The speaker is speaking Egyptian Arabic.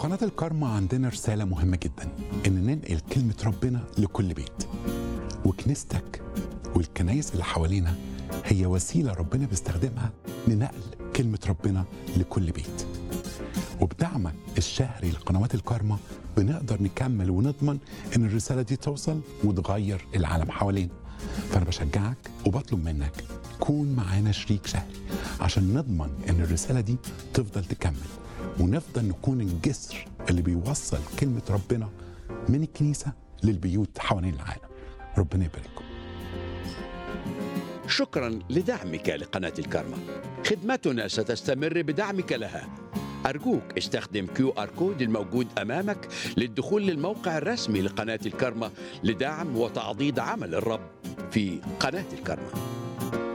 قناة الكارما عندنا رسالة مهمة جدا إن ننقل كلمة ربنا لكل بيت وكنيستك والكنايس اللي حوالينا هي وسيلة ربنا بيستخدمها لنقل كلمة ربنا لكل بيت وبدعمك الشهري لقنوات الكارما بنقدر نكمل ونضمن ان الرسالة دي توصل وتغير العالم حوالينا فأنا بشجعك وبطلب منك كون معانا شريك شهري عشان نضمن ان الرسالة دي تفضل تكمل ونفضل نكون الجسر اللي بيوصل كلمة ربنا من الكنيسة للبيوت حوالين العالم ربنا يبارككم شكرا لدعمك لقناة الكارما خدمتنا ستستمر بدعمك لها أرجوك استخدم كيو آر كود الموجود أمامك للدخول للموقع الرسمي لقناة الكارما لدعم وتعضيد عمل الرب في قناة الكارما